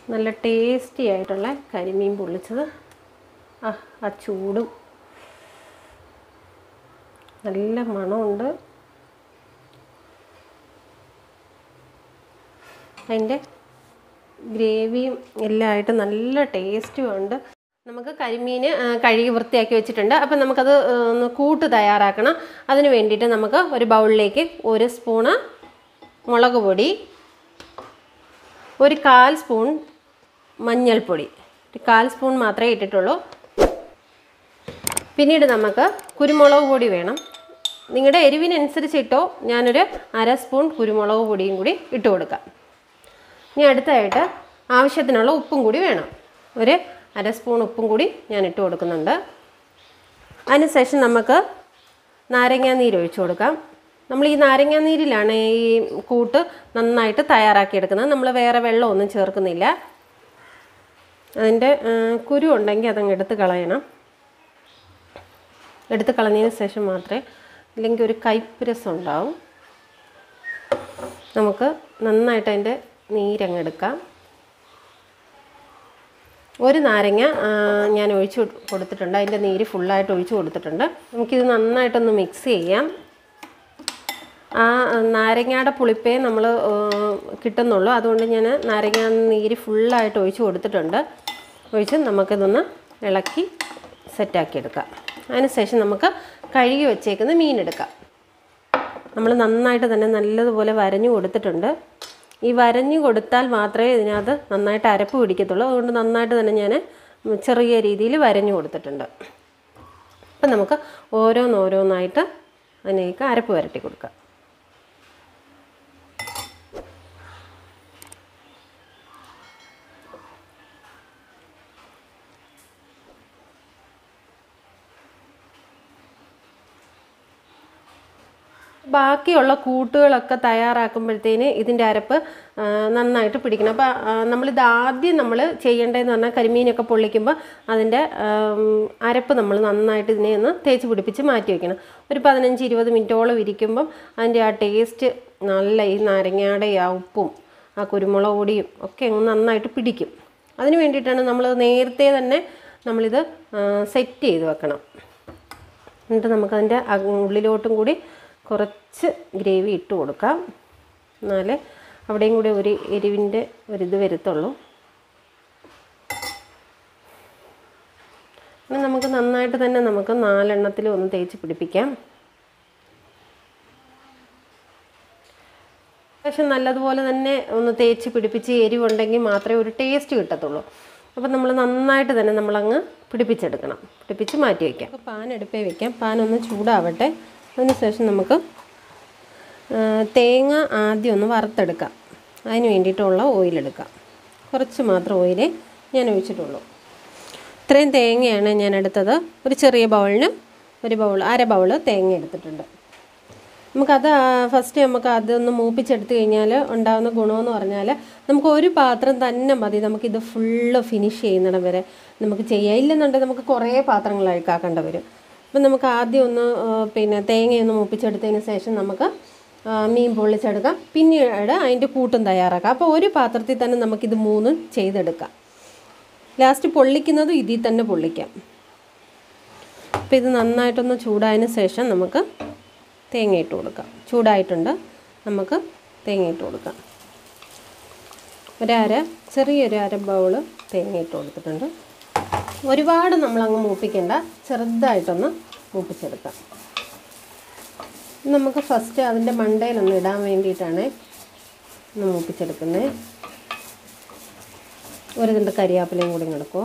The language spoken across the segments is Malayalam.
നല്ല ടേസ്റ്റി ആയിട്ടുള്ള കരിമീൻ പൊള്ളിച്ചത് ആ ആ ചൂടും നല്ല മണമുണ്ട് അതിൻ്റെ ഗ്രേവിയും എല്ലാം ആയിട്ട് നല്ല ടേസ്റ്റും ഉണ്ട് നമുക്ക് കരിമീൻ ആ, കഴുകി വൃത്തിയാക്കി വെച്ചിട്ടുണ്ട് അപ്പം നമുക്കത് ആ, ഒന്ന് കൂട്ട് തയ്യാറാക്കണം അതിന് വേണ്ടിയിട്ട് നമുക്ക് ഒരു ബൗളിലേക്ക് ഒരു സ്പൂണ് മുളക് പൊടി ഒരു കാൽ സ്പൂൺ മഞ്ഞൾപ്പൊടി ഒരു കാൽ സ്പൂൺ മാത്രമേ ഇട്ടിട്ടുള്ളൂ പിന്നീട് നമുക്ക് കുരുമുളക് പൊടി വേണം നിങ്ങളുടെ എരിവിനനുസരിച്ച് ഇട്ടോ ഞാനൊരു അര സ്പൂൺ കുരുമുളക് പൊടിയും കൂടി ഇട്ട് കൊടുക്കാം ഇനി അടുത്തായിട്ട് ആവശ്യത്തിനുള്ള ഉപ്പും കൂടി വേണം ഒരു അര സ്പൂൺ ഉപ്പും കൂടി ഞാൻ ഇട്ട് കൊടുക്കുന്നുണ്ട് അതിനുശേഷം നമുക്ക് നാരങ്ങാ നീര് ഒഴിച്ചു കൊടുക്കാം നമ്മൾ ഈ നാരങ്ങാ നീരിലാണ് ഈ കൂട്ട് നന്നായിട്ട് തയ്യാറാക്കിയെടുക്കുന്നത് നമ്മൾ വേറെ വെള്ളമൊന്നും ചേർക്കുന്നില്ല അതിൻ്റെ ആ, കുരു ഉണ്ടെങ്കിൽ അതങ്ങ് എടുത്ത് കളയണം എടുത്ത് കളഞ്ഞതിന് ശേഷം മാത്രമേ ഇല്ലെങ്കിൽ ഒരു കയ്പ്പ് രസം ഉണ്ടാവും നമുക്ക് നന്നായിട്ട് അതിൻ്റെ നീരങ്ങ് എടുക്കാം ഒരു നാരങ്ങ ആ, ഞാൻ ഒഴിച്ച് കൊടു- കൊടുത്തിട്ടുണ്ട് അതിൻ്റെ നീര് ഫുള്ളായിട്ട് ഒഴിച്ച് കൊടുത്തിട്ടുണ്ട് നമുക്കിത് നന്നായിട്ടൊന്ന് മിക്സ് ചെയ്യാം ആ നാരങ്ങയുടെ പുളിപ്പേ നമ്മൾ കിട്ടുന്നുള്ളൂ അതുകൊണ്ട് ഞാൻ നാരങ്ങ നീര് ഫുള്ളായിട്ട് ഒഴിച്ച് കൊടുത്തിട്ടുണ്ട് ഒഴിച്ച് നമുക്കിതൊന്ന് ഇളക്കി സെറ്റാക്കി എടുക്കാം അതിനുശേഷം നമുക്ക് കഴുകി വെച്ചേക്കുന്ന മീൻ എടുക്കാം നമ്മൾ നന്നായിട്ട് തന്നെ നല്ലതുപോലെ വരഞ്ഞു കൊടുത്തിട്ടുണ്ട് ഈ വരഞ്ഞു കൊടുത്താൽ മാത്രമേ ഇതിനകത്ത് നന്നായിട്ട് അരപ്പ് പിടിക്കത്തുള്ളൂ അതുകൊണ്ട് നന്നായിട്ട് തന്നെ ഞാൻ ചെറിയ രീതിയിൽ വരഞ്ഞു കൊടുത്തിട്ടുണ്ട് അപ്പം നമുക്ക് ഓരോന്നോരോന്നായിട്ട് അതിലേക്ക് അരപ്പ് വരട്ടി കൊടുക്കാം ബാക്കിയുള്ള കൂട്ടുകളൊക്കെ തയ്യാറാക്കുമ്പോഴത്തേന് ഇതിൻ്റെ അരപ്പ് ആ, നന്നായിട്ട് പിടിക്കണം അപ്പോൾ നമ്മളിത് ആദ്യം നമ്മൾ ചെയ്യേണ്ടതെന്ന് പറഞ്ഞാൽ കരിമീനൊക്കെ പൊള്ളിക്കുമ്പോൾ അതിൻ്റെ ആം, അരപ്പ് നമ്മൾ നന്നായിട്ട് ഇതിനെ ഒന്ന് തേച്ച് പിടിപ്പിച്ച് മാറ്റി വയ്ക്കണം ഒരു പതിനഞ്ച് ഇരുപത് മിനിറ്റോളം ഇരിക്കുമ്പം അതിൻ്റെ ആ ടേസ്റ്റ് നല്ല ഈ നാരങ്ങയുടെ ആ ഉപ്പും ആ കുരുമുളക് പൊടിയും ഒക്കെ അങ്ങ് നന്നായിട്ട് പിടിക്കും അതിന് വേണ്ടിയിട്ടാണ് നമ്മൾ നേരത്തെ തന്നെ നമ്മളിത് സെറ്റ് ചെയ്ത് വെക്കണം എന്നിട്ട് നമുക്കതിൻ്റെ അക- ഉള്ളിലോട്ടും കൂടി കുറച്ച് ഗ്രേവി ഇട്ട് കൊടുക്കാം എന്നാലേ അവിടെയും കൂടി ഒരു എരിവിൻ്റെ ഒരിത് വരുത്തുള്ളൂ പിന്നെ നമുക്ക് നന്നായിട്ട് തന്നെ നമുക്ക് നാലെണ്ണത്തിൽ ഒന്ന് തേച്ച് പിടിപ്പിക്കാം പക്ഷെ നല്ലതുപോലെ തന്നെ ഒന്ന് തേച്ച് പിടിപ്പിച്ച് എരിവുണ്ടെങ്കിൽ മാത്രമേ ഒരു ടേസ്റ്റ് കിട്ടത്തുള്ളൂ അപ്പം നമ്മൾ നന്നായിട്ട് തന്നെ നമ്മളങ്ങ് പിടിപ്പിച്ചെടുക്കണം പിടിപ്പിച്ച് മാറ്റി വയ്ക്കാം അപ്പോൾ പാൻ അടുപ്പേ വയ്ക്കാം പാൻ ഒന്ന് ചൂടാവട്ടെ അതിനുശേഷം നമുക്ക് ആ, തേങ്ങ ആദ്യം ഒന്ന് വറുത്തെടുക്കാം അതിന് വേണ്ടിയിട്ടുള്ള ഓയിലെടുക്കാം കുറച്ച് മാത്രം ഓയിലേ ഞാൻ ഒഴിച്ചിട്ടുള്ളൂ ഇത്രയും തേങ്ങയാണ് ഞാൻ എടുത്തത് ഒരു ചെറിയ ബൗളിന് ഒരു ബൗൾ അര ബൗൾ തേങ്ങ എടുത്തിട്ടുണ്ട് നമുക്കത് ഫസ്റ്റ് നമുക്ക് അതൊന്ന് മൂപ്പിച്ചെടുത്ത് കഴിഞ്ഞാൽ ഉണ്ടാകുന്ന ഗുണമെന്ന് പറഞ്ഞാൽ നമുക്ക് ഒരു പാത്രം തന്നെ മതി നമുക്കിത് ഫുള്ള് ഫിനിഷ് ചെയ്യുന്നിടം വരെ നമുക്ക് ചെയ്യാം ഇല്ലെന്നുണ്ടെങ്കിൽ നമുക്ക് കുറേ പാത്രങ്ങൾ അഴുക്കാക്കേണ്ടി വരും അപ്പം നമുക്ക് ആദ്യം ഒന്ന് ആ, പിന്നെ തേങ്ങയൊന്ന് മൂപ്പിച്ചെടുത്തതിന് ശേഷം നമുക്ക് ആ, മീൻ പൊള്ളിച്ചെടുക്കാം പിന്നീട് അതിൻ്റെ കൂട്ടും തയ്യാറാക്കാം അപ്പോൾ ഒരു പാത്രത്തിൽ തന്നെ നമുക്കിത് മൂന്നും ചെയ്തെടുക്കാം ലാസ്റ്റ് പൊള്ളിക്കുന്നത് ഇതിൽ തന്നെ പൊള്ളിക്കാം അപ്പോൾ ഇത് നന്നായിട്ടൊന്ന് ചൂടായതിന് ശേഷം നമുക്ക് തേങ്ങ ഇട്ട് കൊടുക്കാം ചൂടായിട്ടുണ്ട് നമുക്ക് തേങ്ങ ഇട്ട് കൊടുക്കാം ഒരര ചെറിയൊരു അര ബൗള് തേങ്ങ ഇട്ട് കൊടുത്തിട്ടുണ്ട് ഒരുപാട് നമ്മളങ്ങ് മൂപ്പിക്കേണ്ട ചെറുതായിട്ടൊന്ന് മൂപ്പിച്ചെടുക്കാം നമുക്ക് ഫസ്റ്റ് അതിൻ്റെ മണ്ടയിലൊന്ന് ഇടാൻ വേണ്ടിയിട്ടാണ് ഒന്ന് മൂപ്പിച്ചെടുക്കുന്നത് ഒരു രണ്ട് കരിയാപ്പിലയും കൂടി കിടക്കുമോ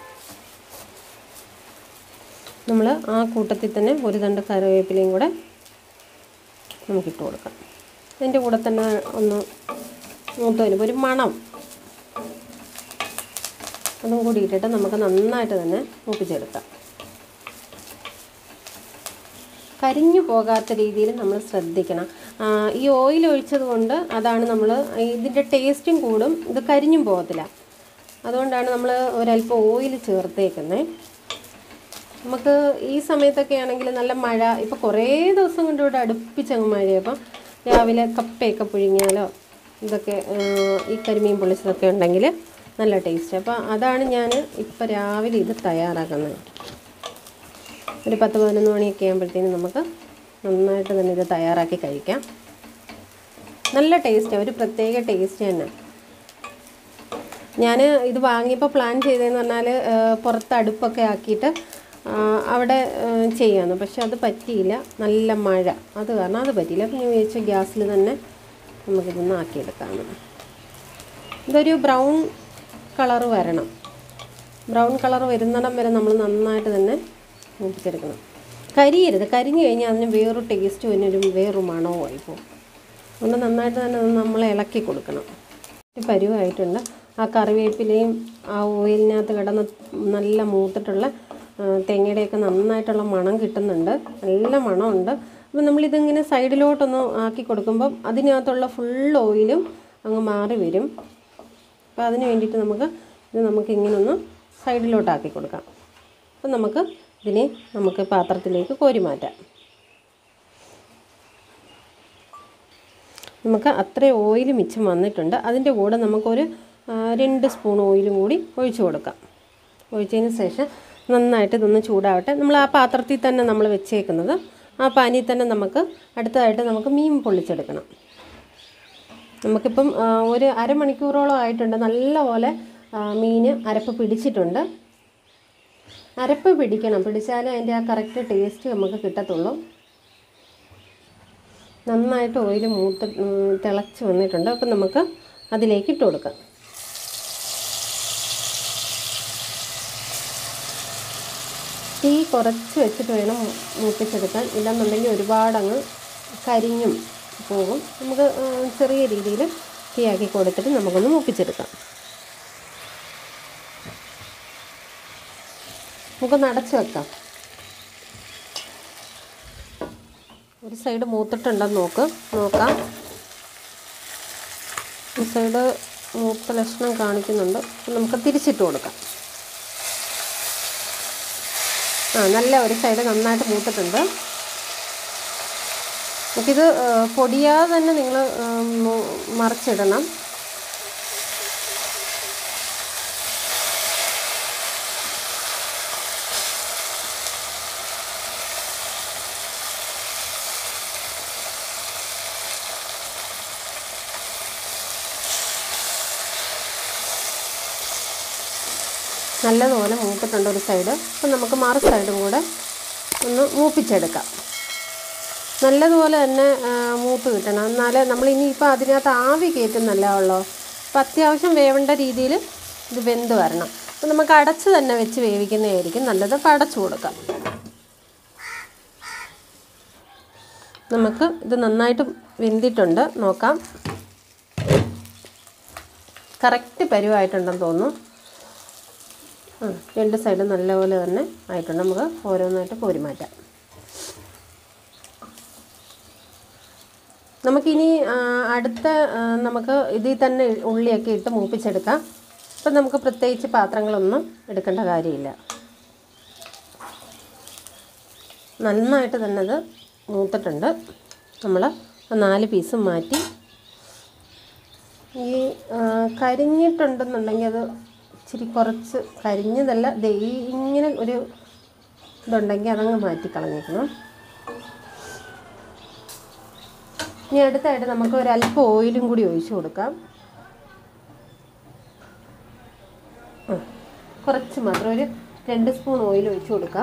നമ്മൾ ആ കൂട്ടത്തിൽ തന്നെ ഒരു തണ്ട് കറിവേപ്പിലയും കൂടെ നമുക്കിട്ട് കൊടുക്കാം അതിൻ്റെ കൂടെ തന്നെ ഒന്ന് മൂത്ത് വരുമ്പോൾ ഒരു മണം അതും കൂടി ഇട്ടിട്ട് നമുക്ക് നന്നായിട്ട് തന്നെ മൂപ്പിച്ചെടുക്കാം കരിഞ്ഞു പോകാത്ത രീതിയിൽ നമ്മൾ ശ്രദ്ധിക്കണം ആ, ഈ ഓയിൽ ഒഴിച്ചത് കൊണ്ട് അതാണ് നമ്മൾ ഇതിൻ്റെ ടേസ്റ്റും കൂടും ഇത് കരിഞ്ഞും പോകത്തില്ല അതുകൊണ്ടാണ് നമ്മൾ ഒരല്പം ഓയിൽ ചേർത്തേക്കുന്നത് നമുക്ക് ഈ സമയത്തൊക്കെ ആണെങ്കിൽ നല്ല മഴ ഇപ്പോൾ കുറേ ദിവസം കൊണ്ട് ഇവിടെ അടുപ്പിച്ചങ്ങ് മഴയപ്പം രാവിലെ കപ്പയൊക്കെ പുഴുങ്ങിയാലോ ഇതൊക്കെ ആ, ഈ കരിമീൻ പൊള്ളിച്ചതൊക്കെ ഉണ്ടെങ്കിൽ നല്ല ടേസ്റ്റ് അപ്പോൾ അതാണ് ഞാൻ ഇപ്പോൾ രാവിലെ ഇത് തയ്യാറാക്കുന്നത് ഒരു പത്ത് പതിനൊന്ന് മണിയൊക്കെ ആകുമ്പോഴത്തേനും നമുക്ക് നന്നായിട്ട് തന്നെ ഇത് തയ്യാറാക്കി കഴിക്കാം നല്ല ടേസ്റ്റാണ് ഒരു പ്രത്യേക ടേസ്റ്റ് തന്നെ ഞാൻ ഇത് വാങ്ങിയപ്പോൾ പ്ലാൻ ചെയ്തതെന്ന് പറഞ്ഞാൽ പുറത്ത് അടുപ്പൊക്കെ ആക്കിയിട്ട് ആ, അവിടെ ചെയ്യാമെന്ന് പക്ഷെ അത് പറ്റിയില്ല നല്ല മഴ അത് കാരണം അത് പറ്റിയില്ല അപ്പം ഞാൻ വിചാരിച്ച ഗ്യാസിൽ തന്നെ നമുക്കിതൊന്ന് ആക്കിയെടുക്കാമെന്ന് ഇതൊരു ബ്രൗൺ കളറ് വരണം ബ്രൗൺ കളർ വരുന്നിടം വരെ നമ്മൾ നന്നായിട്ട് തന്നെ മൂപ്പിച്ചെടുക്കണം കരിയരുത് കരിഞ്ഞു കഴിഞ്ഞാൽ അതിന് വേറൊരു ടേസ്റ്റും അതിനൊരു വേറൊരു മണവും ആയിപ്പോവും അതുകൊണ്ട് നന്നായിട്ട് തന്നെ അത് നമ്മൾ ഇളക്കി കൊടുക്കണം ഒരു പരുവായിട്ടുണ്ട് ആ കറിവേപ്പിലയും ആ ഓയിലിനകത്ത് കിടന്ന് നല്ല മൂത്തിട്ടുള്ള ആ, തേങ്ങയുടെയൊക്കെ നന്നായിട്ടുള്ള മണം കിട്ടുന്നുണ്ട് നല്ല മണമുണ്ട് അപ്പം നമ്മളിതിങ്ങനെ സൈഡിലോട്ടൊന്ന് ആക്കി കൊടുക്കുമ്പം അതിനകത്തുള്ള ഫുൾ ഓയിലും അങ്ങ് മാറി വരും അപ്പോൾ അതിന് വേണ്ടിയിട്ട് നമുക്ക് ഇത് നമുക്ക് ഇങ്ങനെ ഒന്ന് സൈഡിലോട്ടാക്കി കൊടുക്കാം അപ്പം നമുക്ക് ഇതിനെ നമുക്ക് പാത്രത്തിലേക്ക് കോരി മാറ്റാം നമുക്ക് അത്ര ഓയിൽ മിച്ചം വന്നിട്ടുണ്ട് അതിൻ്റെ കൂടെ നമുക്കൊരു ആ, രണ്ട് സ്പൂൺ ഓയിലും കൂടി ഒഴിച്ചു കൊടുക്കാം ഒഴിച്ചതിന് ശേഷം നന്നായിട്ട് ഇതൊന്ന് ചൂടാവട്ടെ നമ്മൾ ആ പാത്രത്തിൽ തന്നെ നമ്മൾ വെച്ചേക്കുന്നത് ആ പാനിയിൽ തന്നെ നമുക്ക് അടുത്തതായിട്ട് നമുക്ക് മീൻ പൊള്ളിച്ചെടുക്കണം നമുക്കിപ്പം ആ, ഒരു അരമണിക്കൂറോളം ആയിട്ടുണ്ട് നല്ലപോലെ മീൻ അരപ്പ് പിടിച്ചിട്ടുണ്ട് അരപ്പ് പിടിക്കണം പിടിച്ചാലേ അതിൻ്റെ ആ കറക്റ്റ് ടേസ്റ്റ് നമുക്ക് കിട്ടത്തുള്ളൂ നന്നായിട്ട് ഓയിൽ മൂത്ത് ഉം, തിളച്ച് വന്നിട്ടുണ്ട് അപ്പം നമുക്ക് അതിലേക്ക് ഇട്ട് കൊടുക്കാം തീ കുറച്ച് വെച്ചിട്ട് വേണം മൂ- മൂപ്പിച്ചെടുക്കാൻ ഇല്ലെന്നുണ്ടെങ്കിൽ ഒരുപാട് അങ്ങ് കരിഞ്ഞും പോകും നമുക്ക് ആ, ചെറിയ രീതിയിൽ തീയാക്കി കൊടുത്തിട്ട് നമുക്കൊന്ന് മൂപ്പിച്ചെടുക്കാം നമുക്കൊന്ന് അടച്ച് വെക്കാം ഒരു സൈഡ് മൂത്തിട്ടുണ്ടെന്ന് നോക്ക് നോക്കാം ഈ സൈഡ് മൂത്ത ലക്ഷണം കാണിക്കുന്നുണ്ട് അപ്പം നമുക്ക് തിരിച്ചിട്ട് കൊടുക്കാം ആ നല്ല ഒരു സൈഡ് നന്നായിട്ട് മൂത്തിട്ടുണ്ട് നമുക്കിത് ആ, പൊടിയാതെ തന്നെ നിങ്ങൾ മറിച്ചിടണം നല്ലതുപോലെ മൂത്തിട്ടുണ്ട് ഒരു സൈഡ് അപ്പം നമുക്ക് മറു സൈഡും കൂടെ ഒന്ന് മൂപ്പിച്ചെടുക്കാം നല്ലതുപോലെ തന്നെ ആ, മൂത്ത് കിട്ടണം എന്നാലേ നമ്മൾ ഇനിയിപ്പോൾ അതിനകത്ത് ആവി കയറ്റുന്നല്ല ഉള്ളൂ അപ്പം അത്യാവശ്യം വേവേണ്ട രീതിയിൽ ഇത് വെന്ത് വരണം അപ്പം നമുക്ക് അടച്ച് തന്നെ വെച്ച് വേവിക്കുന്നതായിരിക്കും നല്ലത് അപ്പം അടച്ചു കൊടുക്കാം നമുക്ക് ഇത് നന്നായിട്ട് വെന്തിട്ടുണ്ട് നോക്കാം കറക്റ്റ് പരുവായിട്ടുണ്ടെന്ന് തോന്നുന്നു ആ, രണ്ട് സൈഡും നല്ലപോലെ തന്നെ ആയിട്ടുണ്ട് നമുക്ക് ഓരോന്നായിട്ട് കോരി മാറ്റാം നമുക്കിനി ആ, അടുത്ത ആ, നമുക്ക് ഇതിൽ തന്നെ ഉള്ളിയൊക്കെ ഇട്ട് മൂപ്പിച്ചെടുക്കാം അപ്പം നമുക്ക് പ്രത്യേകിച്ച് പാത്രങ്ങളൊന്നും എടുക്കേണ്ട കാര്യമില്ല നന്നായിട്ട് തന്നെ അത് മൂത്തിട്ടുണ്ട് നമ്മൾ നാല് പീസും മാറ്റി ഈ ആ, കരിഞ്ഞിട്ടുണ്ടെന്നുണ്ടെങ്കിൽ അത് ഇച്ചിരി കുറച്ച് കരിഞ്ഞതല്ല ദേ ഈ ഇങ്ങനെ ഒരു ഇതുണ്ടെങ്കിൽ അതങ്ങ് മാറ്റി കളഞ്ഞേക്കണം ഇനി അടുത്തായിട്ട് നമുക്ക് ഒരു അല്പം ഓയിലും കൂടി ഒഴിച്ചു കൊടുക്കാം ആ, കുറച്ച് മാത്രം ഒരു രണ്ട് സ്പൂൺ ഓയിൽ ഒഴിച്ചു കൊടുക്കാം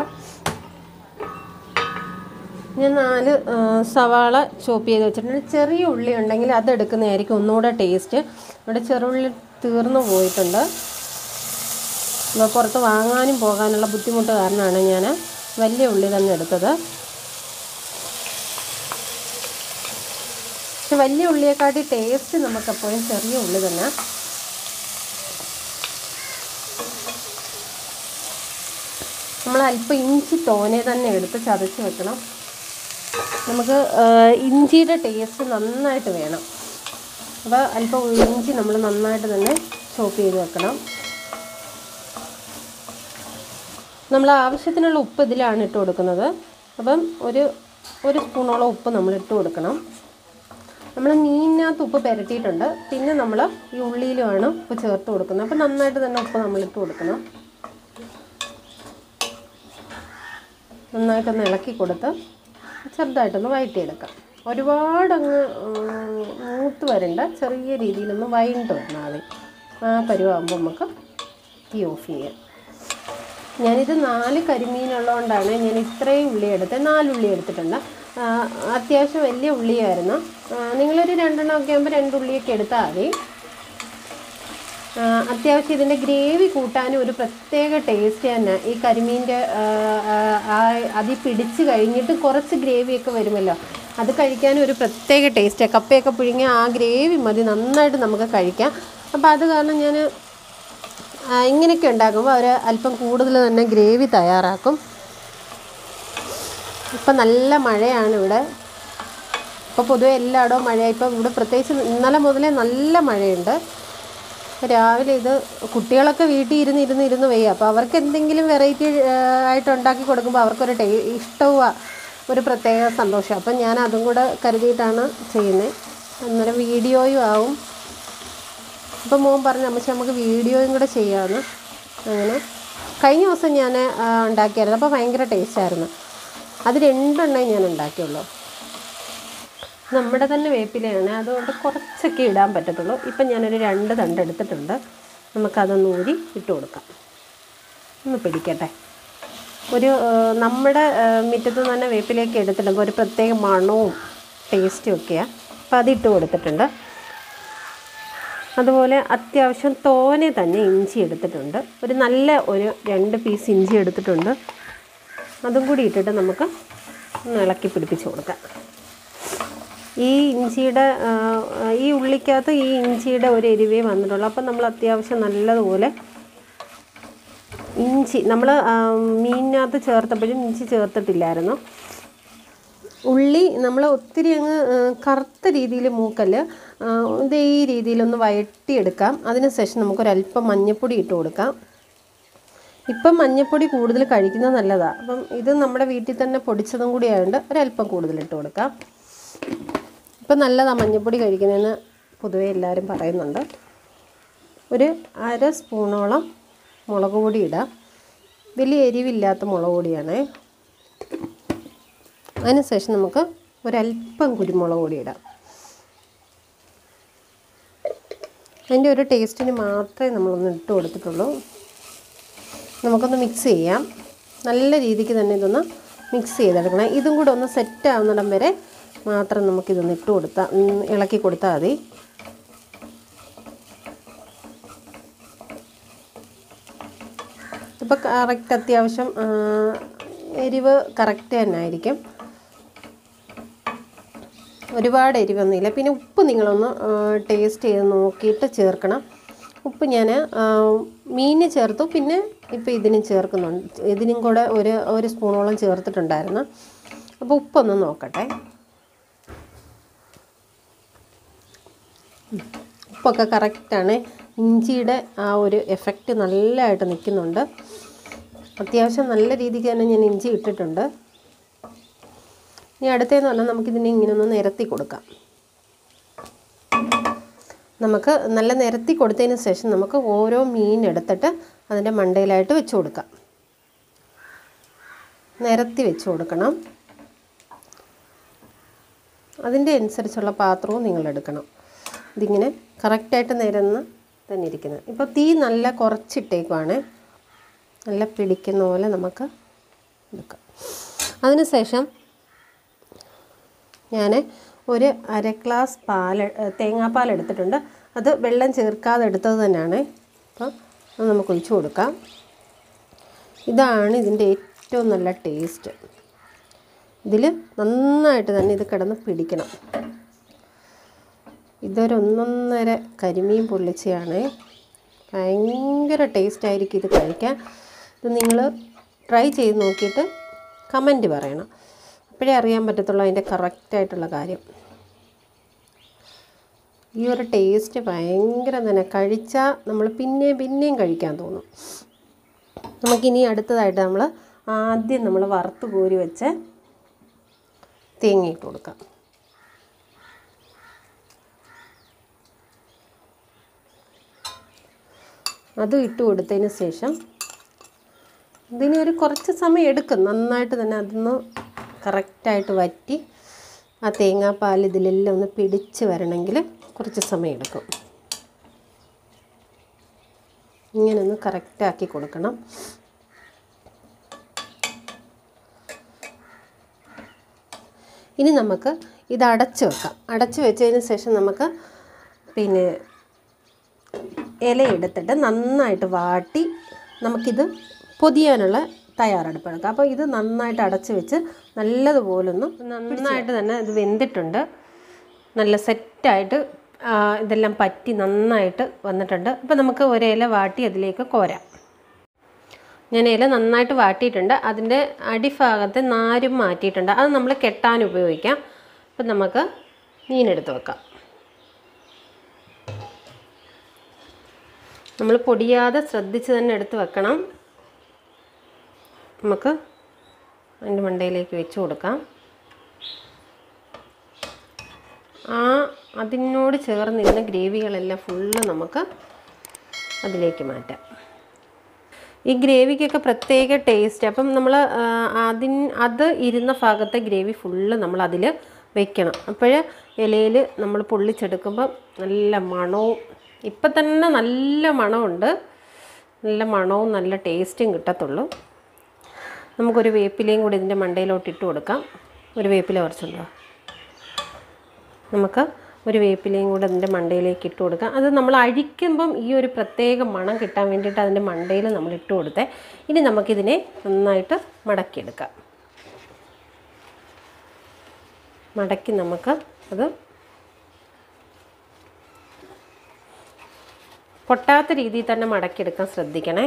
ഞാൻ നാല് ആ, സവാള ചോപ്പ് ചെയ്ത് വെച്ചിട്ടുണ്ട് ചെറിയ ഉള്ളി ഉണ്ടെങ്കിൽ അത് എടുക്കുന്നതായിരിക്കും ഒന്നുകൂടെ ടേസ്റ്റ് ഇവിടെ ചെറുള്ളി തീർന്നു പോയിട്ടുണ്ട് അപ്പോൾ പുറത്ത് വാങ്ങാനും പോകാനുള്ള ബുദ്ധിമുട്ട് കാരണമാണ് ഞാൻ വലിയ ഉള്ളി തന്നെ എടുത്തത് പക്ഷെ വലിയ ഉള്ളിയെക്കാട്ടി ടേസ്റ്റ് നമുക്കെപ്പോഴും ചെറിയ ഉള്ളി തന്നെ നമ്മൾ അല്പം ഇഞ്ചി തോനെ തന്നെ എടുത്ത് ചതച്ച് വെക്കണം നമുക്ക് ആ, ഇഞ്ചിയുടെ ടേസ്റ്റ് നന്നായിട്ട് വേണം അപ്പോൾ അല്പം ഇഞ്ചി നമ്മൾ നന്നായിട്ട് തന്നെ ചോപ്പ് ചെയ്ത് വെക്കണം നമ്മൾ ആവശ്യത്തിനുള്ള ഉപ്പ് ഇതിലാണ് ഇട്ട് കൊടുക്കുന്നത് അപ്പം ഒരു ഒരു സ്പൂണോളം ഉപ്പ് നമ്മൾ ഇട്ട് കൊടുക്കണം നമ്മൾ മീനിനകത്ത് ഉപ്പ് പുരട്ടിയിട്ടുണ്ട് പിന്നെ നമ്മൾ ഈ ഉള്ളിയിലുമാണ് ഉപ്പ് ചേർത്ത് കൊടുക്കുന്നത് അപ്പോൾ നന്നായിട്ട് തന്നെ ഉപ്പ് നമ്മൾ ഇട്ട് കൊടുക്കണം നന്നായിട്ടൊന്ന് ഇളക്കി കൊടുത്ത് ചെറുതായിട്ടൊന്ന് വഴറ്റിയെടുക്കാം ഒരുപാടങ്ങ് മൂത്ത് വരണ്ട ചെറിയ രീതിയിലൊന്ന് വൈകിട്ട് വന്നാൽ മതി ആ പരുവാകുമ്പോൾ നമുക്ക് തീ ഓഫ് ചെയ്യാം ഞാനിത് നാല് കരിമീനുള്ളതുകൊണ്ടാണ് ഞാൻ ഇത്രയും ഉള്ളി എടുത്തത് നാല് ഉള്ളി എടുത്തിട്ടുണ്ട് ആ, അത്യാവശ്യം വലിയ ഉള്ളിയായിരുന്നു ആ, നിങ്ങളൊരു രണ്ടെണ്ണം ഒക്കെ ആകുമ്പോൾ രണ്ട് ഉള്ളിയൊക്കെ എടുത്താൽ മതി ആ, അത്യാവശ്യം ഇതിൻ്റെ ഗ്രേവി കൂട്ടാനും ഒരു പ്രത്യേക ടേസ്റ്റ് തന്നെ ഈ കരിമീൻ്റെ അതിൽ പിടിച്ച് കഴിഞ്ഞിട്ട് കുറച്ച് ഗ്രേവിയൊക്കെ വരുമല്ലോ അത് കഴിക്കാനും ഒരു പ്രത്യേക ടേസ്റ്റാണ് കപ്പയൊക്കെ പുഴുങ്ങി ആ ഗ്രേവി മതി നന്നായിട്ട് നമുക്ക് കഴിക്കാം അപ്പോൾ അത് കാരണം ഞാൻ ഇങ്ങനെയൊക്കെ ഉണ്ടാക്കുമ്പോൾ അവർ അല്പം കൂടുതൽ തന്നെ ഗ്രേവി തയ്യാറാക്കും ഇപ്പം നല്ല മഴയാണ് ഇവിടെ ഇപ്പോൾ പൊതുവെ എല്ലായിടവും മഴയാണ് ഇപ്പം ഇവിടെ പ്രത്യേകിച്ച് ഇന്നലെ മുതലേ നല്ല മഴയുണ്ട് രാവിലെ ഇത് കുട്ടികളൊക്കെ വീട്ടിൽ ഇരുന്ന് ഇരുന്ന് ഇരുന്ന് വയ്യ അപ്പോൾ അവർക്ക് എന്തെങ്കിലും വെറൈറ്റി ആയിട്ട് ഉണ്ടാക്കി കൊടുക്കുമ്പോൾ അവർക്കൊരു ടേ ഇഷ്ടവും ഒരു പ്രത്യേക സന്തോഷം അപ്പം ഞാൻ അതും കൂടെ കരുതിയിട്ടാണ് ചെയ്യുന്നത് അന്നേരം വീഡിയോയും ആവും അപ്പം മോൻ പറഞ്ഞു അമ്മച്ചി നമുക്ക് വീഡിയോയും കൂടെ ചെയ്യാമെന്ന് അങ്ങനെ കഴിഞ്ഞ ദിവസം ഞാൻ ഉണ്ടാക്കിയായിരുന്നു അപ്പോൾ ഭയങ്കര ടേസ്റ്റായിരുന്നു അത് രണ്ടെണ്ണേ ഞാൻ ഉണ്ടാക്കിയുള്ളൂ നമ്മുടെ തന്നെ വേപ്പിലയാണ് അതുകൊണ്ട് കുറച്ചൊക്കെ ഇടാൻ പറ്റത്തുള്ളൂ ഇപ്പം ഞാനൊരു രണ്ട് തണ്ട് എടുത്തിട്ടുണ്ട് നമുക്കതൊന്ന് ഊരി ഇട്ട് കൊടുക്കാം ഒന്ന് പിടിക്കട്ടെ ഒരു ആ, നമ്മുടെ ആ, മുറ്റത്ത് നിന്ന് തന്നെ വേപ്പിലേക്ക് എടുത്തിടുമ്പോൾ ഒരു പ്രത്യേക മണവും ടേസ്റ്റും ഒക്കെയാണ് അപ്പോൾ അതിട്ട് കൊടുത്തിട്ടുണ്ട് അതുപോലെ അത്യാവശ്യം തോനെ തന്നെ ഇഞ്ചി എടുത്തിട്ടുണ്ട് ഒരു നല്ല ഒരു രണ്ട് പീസ് ഇഞ്ചി എടുത്തിട്ടുണ്ട് അതും കൂടി ഇട്ടിട്ട് നമുക്ക് ഒന്ന് ഇളക്കി പിടിപ്പിച്ച് കൊടുക്കാം ഈ ഇഞ്ചിയുടെ ആ, ഈ ഉള്ളിക്കകത്ത് ഈ ഇഞ്ചിയുടെ ഒരു എരിവേ വന്നിട്ടുള്ളൂ അപ്പം നമ്മൾ അത്യാവശ്യം നല്ലതുപോലെ ഇഞ്ചി നമ്മൾ മീനിനകത്ത് ചേർത്തപ്പോഴും ഇഞ്ചി ചേർത്തിട്ടില്ലായിരുന്നു ഉള്ളി നമ്മൾ ഒത്തിരി അങ്ങ് ആ, കറുത്ത രീതിയിൽ മൂക്കല് ആ, ഇത് ഈ രീതിയിലൊന്ന് വഴട്ടിയെടുക്കാം അതിനുശേഷം നമുക്കൊരല്പം മഞ്ഞൾപ്പൊടി ഇട്ട് കൊടുക്കാം ഇപ്പം മഞ്ഞൾപ്പൊടി കൂടുതൽ കഴിക്കുന്നത് നല്ലതാണ് അപ്പം ഇത് നമ്മുടെ വീട്ടിൽ തന്നെ പൊടിച്ചതും കൂടി ആയതുകൊണ്ട് ഒരല്പം കൂടുതൽ ഇട്ട് കൊടുക്കാം ഇപ്പം നല്ലതാണ് മഞ്ഞൾപ്പൊടി കഴിക്കുന്നതെന്ന് പൊതുവേ എല്ലാവരും പറയുന്നുണ്ട് ഒരു അര സ്പൂണോളം മുളക് പൊടി ഇടാം വലിയ എരിവില്ലാത്ത മുളക് പൊടിയാണേ അതിനുശേഷം നമുക്ക് ഒരല്പം കുരുമുളക് പൊടി ഇടാം അതിൻ്റെ ഒരു ടേസ്റ്റിന് മാത്രമേ നമ്മളൊന്ന് ഇട്ട് കൊടുത്തിട്ടുള്ളൂ നമുക്കൊന്ന് മിക്സ് ചെയ്യാം നല്ല രീതിക്ക് തന്നെ ഇതൊന്ന് മിക്സ് ചെയ്തെടുക്കണം ഇതും കൂടെ ഒന്ന് സെറ്റ് ആവുന്നിടം വരെ മാത്രം നമുക്കിതൊന്ന് ഇട്ട് കൊടുത്താൽ ഉം, ഇളക്കി കൊടുത്താൽ മതി ഇപ്പോൾ കറക്റ്റ് അത്യാവശ്യം ആ, എരിവ് കറക്റ്റ് തന്നെ ആയിരിക്കും ഒരുപാട് എരിവൊന്നുമില്ല പിന്നെ ഉപ്പ് നിങ്ങളൊന്ന് ടേസ്റ്റ് ചെയ്ത് നോക്കിയിട്ട് ചേർക്കണം ഉപ്പ് ഞാൻ മീനിന് ചേർത്തു പിന്നെ ഇപ്പോൾ ഇതിനും ചേർക്കുന്നുണ്ട് ഇതിനും കൂടെ ഒരു ഒരു സ്പൂണോളം ചേർത്തിട്ടുണ്ടായിരുന്നു അപ്പോൾ ഉപ്പൊന്ന് നോക്കട്ടെ ഉം. ഉപ്പൊക്കെ കറക്റ്റാണ് ഇഞ്ചിയുടെ ആ ഒരു എഫക്റ്റ് നല്ലതായിട്ട് നിൽക്കുന്നുണ്ട് അത്യാവശ്യം നല്ല രീതിക്ക് തന്നെ ഞാൻ ഇഞ്ചി ഇട്ടിട്ടുണ്ട് ഇനി അടുത്തതെന്ന് പറഞ്ഞാൽ നമുക്കിതിനെ ഇങ്ങനെ ഒന്ന് നിരത്തി കൊടുക്കാം നമുക്ക് നല്ല നിരത്തി കൊടുത്തതിന് ശേഷം നമുക്ക് ഓരോ മീൻ എടുത്തിട്ട് അതിൻ്റെ മണ്ടയിലായിട്ട് വെച്ച് കൊടുക്കാം നിരത്തി വെച്ച് കൊടുക്കണം അതിൻ്റെ അനുസരിച്ചുള്ള പാത്രവും നിങ്ങൾ എടുക്കണം ഇതിങ്ങനെ കറക്റ്റായിട്ട് നിരന്ന് തന്നെ ഇരിക്കുന്നത് ഇപ്പോൾ തീ നല്ല കുറച്ചിട്ടേക്കുവാണ് നല്ല പിടിക്കുന്ന പോലെ നമുക്ക് എടുക്കാം അതിനുശേഷം ഞാൻ ഒരു അര ഗ്ലാസ് പാൽ തേങ്ങാപ്പാൽ എടുത്തിട്ടുണ്ട് അത് വെള്ളം ചേർക്കാതെ എടുത്തത് തന്നെയാണ് അപ്പം അത് നമുക്ക് ഒഴിച്ചു കൊടുക്കാം ഇതാണ് ഇതിൻ്റെ ഏറ്റവും നല്ല ടേസ്റ്റ് ഇതിൽ നന്നായിട്ട് തന്നെ ഇത് കിടന്ന് പിടിക്കണം ഇതൊരു ഒന്നൊന്നര കരിമീൻ പൊള്ളിച്ചയാണ് ഭയങ്കര ടേസ്റ്റ് ആയിരിക്കും ഇത് കഴിക്കാൻ ഇത് നിങ്ങൾ ട്രൈ ചെയ്ത് നോക്കിയിട്ട് കമൻറ്റ് പറയണം അപ്പോഴേ അറിയാൻ പറ്റത്തുള്ളൂ അതിൻ്റെ കറക്റ്റായിട്ടുള്ള കാര്യം ഈ ഒരു ടേസ്റ്റ് ഭയങ്കര തന്നെ കഴിച്ചാൽ നമ്മൾ പിന്നെയും പിന്നെയും കഴിക്കാൻ തോന്നും നമുക്കിനി അടുത്തതായിട്ട് നമ്മൾ ആദ്യം നമ്മൾ വറുത്ത് കോരി വെച്ച് തേങ്ങ ഇട്ട് കൊടുക്കാം അതും ഇട്ട് കൊടുത്തതിന് ശേഷം ഇതിന് ഒരു കുറച്ച് സമയം എടുക്കും നന്നായിട്ട് തന്നെ അതൊന്ന് കറക്റ്റായിട്ട് വറ്റി ആ തേങ്ങാപ്പാൽ ഇതിലെല്ലാം ഒന്ന് പിടിച്ച് വരണമെങ്കിൽ കുറച്ച് സമയം എടുക്കും ഇങ്ങനെ ഒന്ന് കറക്റ്റാക്കി കൊടുക്കണം ഇനി നമുക്ക് ഇത് അടച്ച് വെക്കാം അടച്ച് വെച്ചതിന് ശേഷം നമുക്ക് പിന്നെ ഇല എടുത്തിട്ട് നന്നായിട്ട് വാട്ടി നമുക്കിത് പൊതിയാനുള്ള തയ്യാറെടുപ്പെടുക്കാം അപ്പോൾ ഇത് നന്നായിട്ട് അടച്ച് വെച്ച് നല്ലതുപോലൊന്ന് നന്നായിട്ട് തന്നെ ഇത് വെന്തിട്ടുണ്ട് നല്ല സെറ്റായിട്ട് ഇതെല്ലാം പറ്റി നന്നായിട്ട് വന്നിട്ടുണ്ട് അപ്പോൾ നമുക്ക് ഒരു ഇല വാട്ടി അതിലേക്ക് കോരാം ഞാൻ ഇല നന്നായിട്ട് വാട്ടിയിട്ടുണ്ട് അതിൻ്റെ അടിഭാഗത്തെ നാരും മാറ്റിയിട്ടുണ്ട് അത് നമ്മൾ കെട്ടാൻ ഉപയോഗിക്കാം അപ്പം നമുക്ക് മീനെടുത്ത് വെക്കാം നമ്മൾ പൊടിയാതെ ശ്രദ്ധിച്ച് തന്നെ എടുത്ത് വെക്കണം നമുക്ക് അതിൻ്റെ മണ്ടയിലേക്ക് വെച്ച് കൊടുക്കാം ആ അതിനോട് ചേർന്നിരുന്ന ഗ്രേവികളെല്ലാം ഫുള്ള് നമുക്ക് അതിലേക്ക് മാറ്റാം ഈ ഗ്രേവിക്കൊക്കെ പ്രത്യേക ടേസ്റ്റ് അപ്പം നമ്മൾ അതിന് അത് ഇരുന്ന ഭാഗത്തെ ഗ്രേവി ഫുള്ള് നമ്മൾ അതിൽ വെക്കണം അപ്പോൾ ഇലയിൽ നമ്മൾ പൊള്ളിച്ചെടുക്കുമ്പോൾ നല്ല മണവും ഇപ്പം തന്നെ നല്ല മണമുണ്ട് നല്ല മണവും നല്ല ടേസ്റ്റും കിട്ടത്തുള്ളൂ നമുക്കൊരു വേപ്പിലയും കൂടി ഇതിൻ്റെ മണ്ടയിലോട്ട് ഇട്ട് കൊടുക്കാം ഒരു വേപ്പില കുറച്ചുണ്ടോ നമുക്ക് ഒരു വേപ്പിലയും കൂടെ അതിൻ്റെ മണ്ടയിലേക്ക് ഇട്ട് കൊടുക്കാം അത് നമ്മൾ അഴിക്കുമ്പം ഈ ഒരു പ്രത്യേക മണം കിട്ടാൻ വേണ്ടിയിട്ട് അതിൻ്റെ മണ്ടയിൽ നമ്മൾ ഇട്ട് കൊടുത്തേ ഇനി നമുക്കിതിനെ നന്നായിട്ട് മടക്കിയെടുക്കാം മടക്കി നമുക്ക് അത് പൊട്ടാത്ത രീതിയിൽ തന്നെ മടക്കിയെടുക്കാൻ ശ്രദ്ധിക്കണേ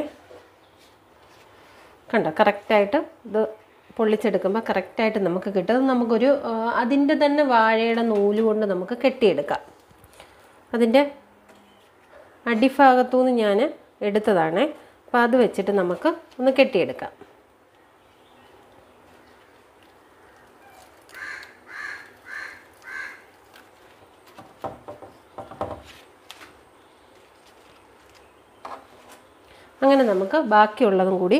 കണ്ടോ കറക്റ്റായിട്ട് ഇത് പൊള്ളിച്ചെടുക്കുമ്പോൾ കറക്റ്റായിട്ട് നമുക്ക് കിട്ടും അത് നമുക്കൊരു ആ, അതിൻ്റെ തന്നെ വാഴയുടെ നൂല് കൊണ്ട് നമുക്ക് കെട്ടിയെടുക്കാം അതിൻ്റെ അടിഭാഗത്തു നിന്ന് ഞാൻ എടുത്തതാണ് അപ്പോൾ അത് വെച്ചിട്ട് നമുക്ക് ഒന്ന് കെട്ടിയെടുക്കാം അങ്ങനെ നമുക്ക് ബാക്കിയുള്ളതും കൂടി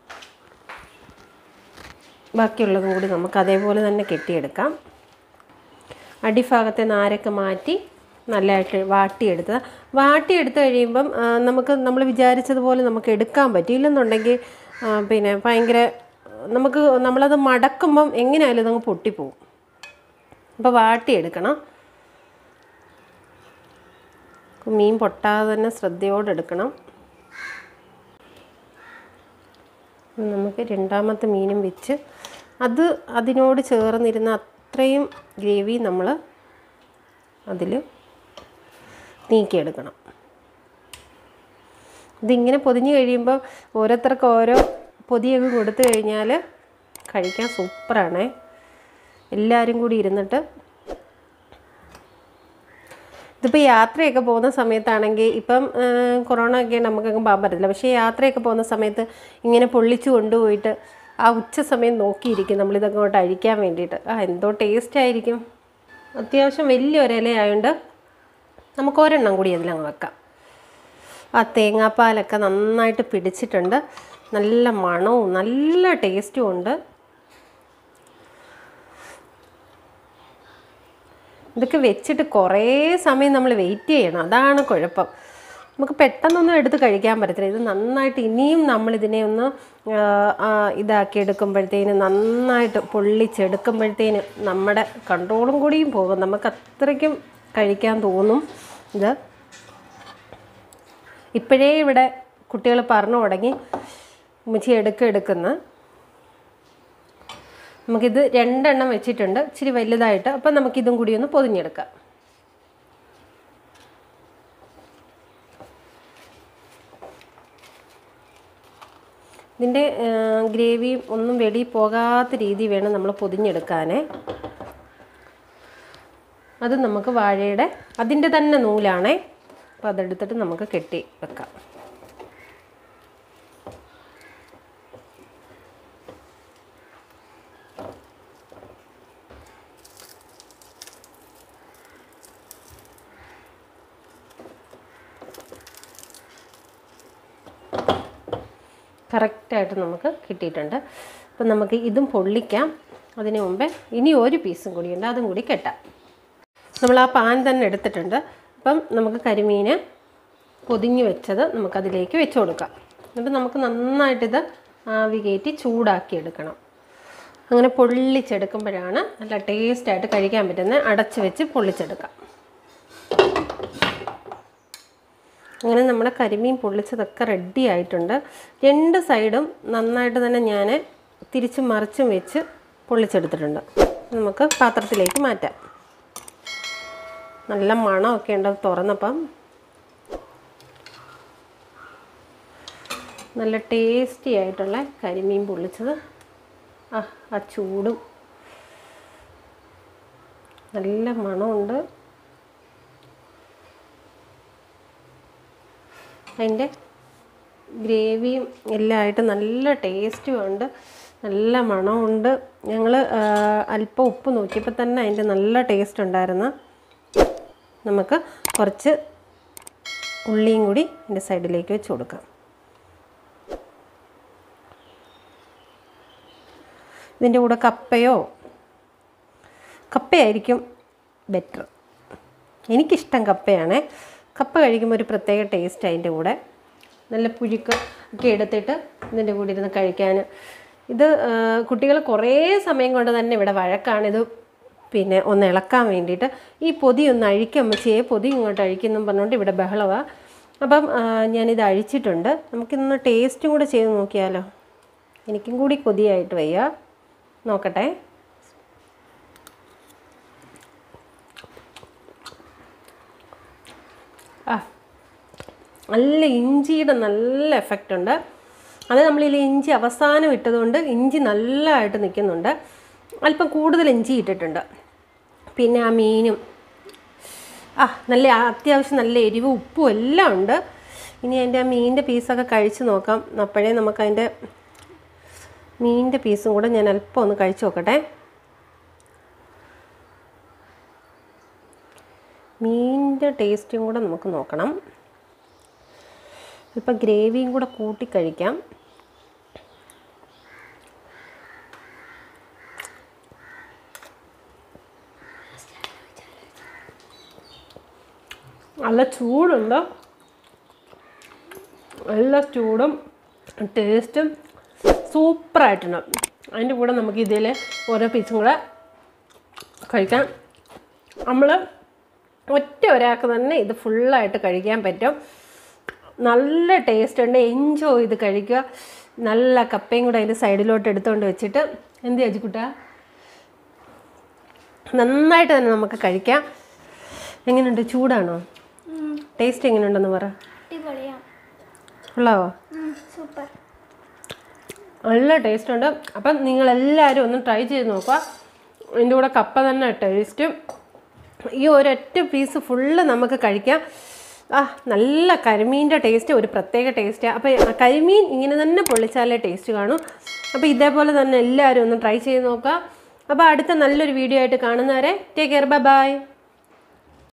ബാക്കിയുള്ളതും കൂടി നമുക്ക് അതേപോലെ തന്നെ കെട്ടിയെടുക്കാം അടിഭാഗത്തെ നാരൊക്കെ മാറ്റി നല്ലതായിട്ട് വാട്ടിയെടുത്ത് വാട്ടിയെടുത്ത് കഴിയുമ്പം ആ, നമുക്ക് നമ്മൾ വിചാരിച്ചതുപോലെ നമുക്ക് എടുക്കാൻ പറ്റും ഇല്ലെന്നുണ്ടെങ്കിൽ ആ, പിന്നെ ഭയങ്കര നമുക്ക് നമ്മളത് മടക്കുമ്പം എങ്ങനെയായാലും അതങ്ങ് പൊട്ടിപ്പോവും അപ്പോൾ വാട്ടിയെടുക്കണം മീൻ പൊട്ടാതെ തന്നെ ശ്രദ്ധയോടെ എടുക്കണം നമുക്ക് രണ്ടാമത്തെ മീനും വെച്ച് അത് അതിനോട് ചേർന്നിരുന്ന അത്രയും ഗ്രേവി നമ്മൾ അതിൽ നീക്കിയെടുക്കണം ഇതിങ്ങനെ പൊതിഞ്ഞ് കഴിയുമ്പോൾ ഓരോരുത്തർക്ക് ഓരോ പൊതിയൊക്കെ കൊടുത്തു കഴിഞ്ഞാൽ കഴിക്കാൻ സൂപ്പറാണേ എല്ലാവരും കൂടി ഇരുന്നിട്ട് ഇതിപ്പോൾ യാത്രയൊക്കെ പോകുന്ന സമയത്താണെങ്കിൽ ഇപ്പം ആ, കൊറോണ ഒക്കെ നമുക്കങ്ങ് പോകാൻ പറ്റത്തില്ല പക്ഷേ യാത്രയൊക്കെ പോകുന്ന സമയത്ത് ഇങ്ങനെ പൊള്ളിച്ചു കൊണ്ടുപോയിട്ട് ആ ഉച്ച സമയം നോക്കിയിരിക്കും നമ്മളിതൊക്കെ അങ്ങോട്ട് അഴിക്കാൻ വേണ്ടിയിട്ട് ആ എന്തോ ടേസ്റ്റ് ആയിരിക്കും അത്യാവശ്യം വലിയൊരു ഇലയായതുകൊണ്ട് നമുക്ക് ഒരെണ്ണം കൂടി അതിലങ്ങ് വെക്കാം ആ തേങ്ങാപ്പാലൊക്കെ നന്നായിട്ട് പിടിച്ചിട്ടുണ്ട് നല്ല മണവും നല്ല ടേസ്റ്റും ഉണ്ട് ഇതൊക്കെ വെച്ചിട്ട് കുറേ സമയം നമ്മൾ വെയിറ്റ് ചെയ്യണം അതാണ് കുഴപ്പം നമുക്ക് പെട്ടെന്നൊന്നും എടുത്ത് കഴിക്കാൻ പറ്റത്തില്ല ഇത് നന്നായിട്ട് ഇനിയും നമ്മളിതിനെ ഒന്ന് ആ, ആ, ഇതാക്കി എടുക്കുമ്പോഴത്തേന് നന്നായിട്ട് പൊള്ളിച്ചെടുക്കുമ്പോഴത്തേന് നമ്മുടെ കൺട്രോളും കൂടിയും പോകും നമുക്ക് അത്രയ്ക്കും കഴിക്കാൻ തോന്നും ഇത് ഇപ്പോഴേ ഇവിടെ കുട്ടികൾ പറഞ്ഞു തുടങ്ങി ഉമ്മച്ചി എടുക്ക എടുക്കുന്ന നമുക്കിത് രണ്ടെണ്ണം വെച്ചിട്ടുണ്ട് ഇച്ചിരി വലുതായിട്ട് അപ്പം നമുക്കിതും കൂടി ഒന്ന് പൊതിഞ്ഞെടുക്കാം ഇതിൻ്റെ ഗ്രേവിയും ഒന്നും വെളിയിൽ പോകാത്ത രീതി വേണം നമ്മൾ പൊതിഞ്ഞെടുക്കാനേ അത് നമുക്ക് വാഴയുടെ അതിൻ്റെ തന്നെ നൂലാണേ അപ്പോൾ അതെടുത്തിട്ട് നമുക്ക് കെട്ടി വെക്കാം കറക്റ്റായിട്ട് നമുക്ക് കിട്ടിയിട്ടുണ്ട് അപ്പം നമുക്ക് ഇതും പൊള്ളിക്കാം അതിന് മുമ്പേ ഇനി ഒരു പീസും കൂടിയുണ്ട് അതും കൂടി കെട്ടാം നമ്മൾ ആ പാൻ തന്നെ എടുത്തിട്ടുണ്ട് അപ്പം നമുക്ക് കരിമീന് പൊതിഞ്ഞ് വെച്ചത് നമുക്കതിലേക്ക് വെച്ച് കൊടുക്കാം എന്നിട്ട് നമുക്ക് നന്നായിട്ടിത് ആവി കയറ്റി ചൂടാക്കി എടുക്കണം അങ്ങനെ പൊള്ളിച്ചെടുക്കുമ്പോഴാണ് നല്ല ടേസ്റ്റായിട്ട് കഴിക്കാൻ പറ്റുന്നത് അടച്ച് വെച്ച് പൊള്ളിച്ചെടുക്കാം അങ്ങനെ നമ്മുടെ കരിമീൻ പൊള്ളിച്ചതൊക്കെ റെഡി ആയിട്ടുണ്ട് രണ്ട് സൈഡും നന്നായിട്ട് തന്നെ ഞാൻ തിരിച്ചും മറിച്ചും വെച്ച് പൊള്ളിച്ചെടുത്തിട്ടുണ്ട് നമുക്ക് പാത്രത്തിലേക്ക് മാറ്റാം നല്ല മണമൊക്കെ ഉണ്ട് അത് തുറന്നപ്പം നല്ല ടേസ്റ്റി ആയിട്ടുള്ള കരിമീൻ പൊള്ളിച്ചത് ആ ആ ചൂടും നല്ല മണമുണ്ട് അതിൻ്റെ ഗ്രേവിയും എല്ലാം ആയിട്ട് നല്ല ടേസ്റ്റും ഉണ്ട് നല്ല മണമുണ്ട് ഞങ്ങൾ അല്പം ഉപ്പ് നോക്കിയപ്പോൾ തന്നെ അതിൻ്റെ നല്ല ടേസ്റ്റ് ഉണ്ടായിരുന്നു നമുക്ക് കുറച്ച് ഉള്ളിയും കൂടി അതിൻ്റെ സൈഡിലേക്ക് വെച്ച് കൊടുക്കാം ഇതിൻ്റെ കൂടെ കപ്പയോ കപ്പയായിരിക്കും ബെറ്റർ എനിക്കിഷ്ടം കപ്പയാണേ കപ്പ കഴിക്കുമ്പോൾ ഒരു പ്രത്യേക ടേസ്റ്റ് അതിൻ്റെ കൂടെ നല്ല പുഴുക്ക് ഒക്കെ എടുത്തിട്ട് ഇതിൻ്റെ കൂടെ ഇരുന്ന് കഴിക്കാൻ ഇത് കുട്ടികൾ കുറേ സമയം കൊണ്ട് തന്നെ ഇവിടെ വഴക്കാണിത് പിന്നെ ഒന്ന് ഇളക്കാൻ വേണ്ടിയിട്ട് ഈ പൊതി ഒന്ന് അഴിക്കാൻ അമ്മച്ചിയെ പൊതി ഇങ്ങോട്ട് അഴിക്കുന്നു പറഞ്ഞുകൊണ്ട് ഇവിടെ ബഹളമാണ് അപ്പം ആ, ഞാനിത് അഴിച്ചിട്ടുണ്ട് നമുക്കിന്ന് ടേസ്റ്റും കൂടെ ചെയ്ത് നോക്കിയാലോ എനിക്കും കൂടി കൊതിയായിട്ട് വയ്യ നോക്കട്ടെ ആ നല്ല ഇഞ്ചിയുടെ നല്ല എഫക്റ്റ് ഉണ്ട് അത് നമ്മളിതിൽ ഇഞ്ചി അവസാനം ഇട്ടതുകൊണ്ട് ഇഞ്ചി നല്ലതായിട്ട് നിൽക്കുന്നുണ്ട് അല്പം കൂടുതൽ ഇഞ്ചി ഇട്ടിട്ടുണ്ട് പിന്നെ ആ മീനും ആ നല്ല അത്യാവശ്യം നല്ല എരിവും ഉപ്പും എല്ലാം ഉണ്ട് ഇനി അതിൻ്റെ ആ മീനിൻ്റെ പീസൊക്കെ കഴിച്ച് നോക്കാം അപ്പോഴേ നമുക്കതിൻ്റെ മീനിൻ്റെ പീസും കൂടെ ഞാൻ അല്പം ഒന്ന് കഴിച്ച് നോക്കട്ടെ മീനിൻ്റെ ടേസ്റ്റും കൂടെ നമുക്ക് നോക്കണം ഇപ്പം ഗ്രേവിയും കൂടെ കൂട്ടി കഴിക്കാം നല്ല ചൂടുണ്ട് നല്ല ചൂടും ടേസ്റ്റും സൂപ്പറായിട്ടുണ്ട് അതിൻ്റെ കൂടെ നമുക്ക് ഇതിൽ ഓരോ പീസും കൂടെ കഴിക്കാം നമ്മൾ ഒറ്റ ഒരാൾക്ക് തന്നെ ഇത് ഫുള്ളായിട്ട് കഴിക്കാൻ പറ്റും നല്ല ടേസ്റ്റ് ഉണ്ട് എൻജോയ് ചെയ്ത് കഴിക്കുക നല്ല കപ്പയും കൂടെ അതിൻ്റെ സൈഡിലോട്ട് എടുത്തുകൊണ്ട് വെച്ചിട്ട് എന്ത് ചേച്ചിക്കുട്ട നന്നായിട്ട് തന്നെ നമുക്ക് കഴിക്കാം എങ്ങനെയുണ്ട് ചൂടാണോ ടേസ്റ്റ് എങ്ങനെയുണ്ടെന്ന് പറ അടിപൊളിയാ ഉള്ളാവോ സൂപ്പർ നല്ല ടേസ്റ്റ് ഉണ്ട് അപ്പം നിങ്ങളെല്ലാവരും ഒന്ന് ട്രൈ ചെയ്ത് നോക്കുക ഇതിൻ്റെ കൂടെ കപ്പ തന്നെ ടേസ്റ്റും ഈ ഒരൊറ്റ പീസ് ഫുള്ള് നമുക്ക് കഴിക്കാം ആ നല്ല കരിമീൻ്റെ ടേസ്റ്റ് ഒരു പ്രത്യേക ടേസ്റ്റാണ് അപ്പോൾ കരിമീൻ ഇങ്ങനെ തന്നെ പൊള്ളിച്ചാലേ ടേസ്റ്റ് കാണും അപ്പോൾ ഇതേപോലെ തന്നെ എല്ലാവരും ഒന്ന് ട്രൈ ചെയ്ത് നോക്കുക അപ്പോൾ അടുത്ത നല്ലൊരു വീഡിയോ ആയിട്ട് കാണുന്നവരെ ടേക്ക് കെയർ ബൈ ബൈ